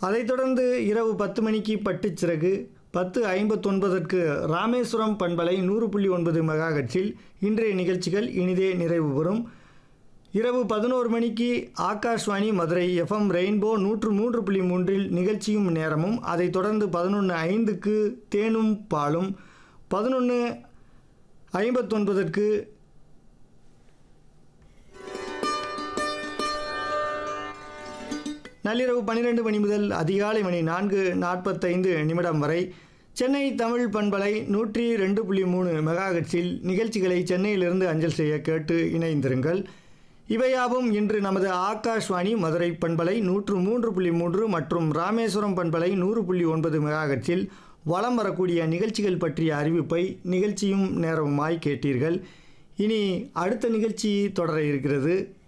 அதைத் தொடர்ந்து இரவு பத்து மணிக்கு பட்டுச்சிறகு பத்து ஐம்பத்தொன்பதற்கு ராமேஸ்வரம் பண்பலை நூறு புள்ளி ஒன்பது மெகாஹெட்ஸில் இன்றைய நிகழ்ச்சிகள் இனிதே நிறைவு பெறும் இரவு பதினோரு மணிக்கு ஆகாஷ்வாணி மதுரை எஃப்எம் ரெயின்போ நூற்று மூன்று புள்ளி மூன்றில் நிகழ்ச்சியும் நேரமும் அதைத் தொடர்ந்து பதினொன்று ஐந்துக்கு தேனும் பாலும் பதினொன்று ஐம்பத்தொன்பதற்கு நள்ளிரவு பன்னிரெண்டு மணி முதல் அதிகாலை மணி நான்கு நாற்பத்தைந்து நிமிடம் வரை சென்னை தமிழ் பண்பலை நூற்றி ரெண்டு புள்ளி மூணு மெகாஹெட்ஸில் நிகழ்ச்சிகளை சென்னையிலிருந்து அஞ்சல் செய்ய கேட்டு இணைந்திருங்கள் இவையாவும் இன்று நமது ஆகாஷ்வாணி மதுரை பண்பலை நூற்று மூன்று புள்ளி மூன்று மற்றும் ராமேஸ்வரம் பண்பலை நூறு புள்ளி ஒன்பது மெகாஹெட்ஸில் வலம் வரக்கூடிய நிகழ்ச்சிகள் பற்றிய அறிவிப்பை நிகழ்ச்சியும் நேரமுமாய் கேட்டீர்கள் இனி அடுத்த நிகழ்ச்சி தொடர இருக்கிறது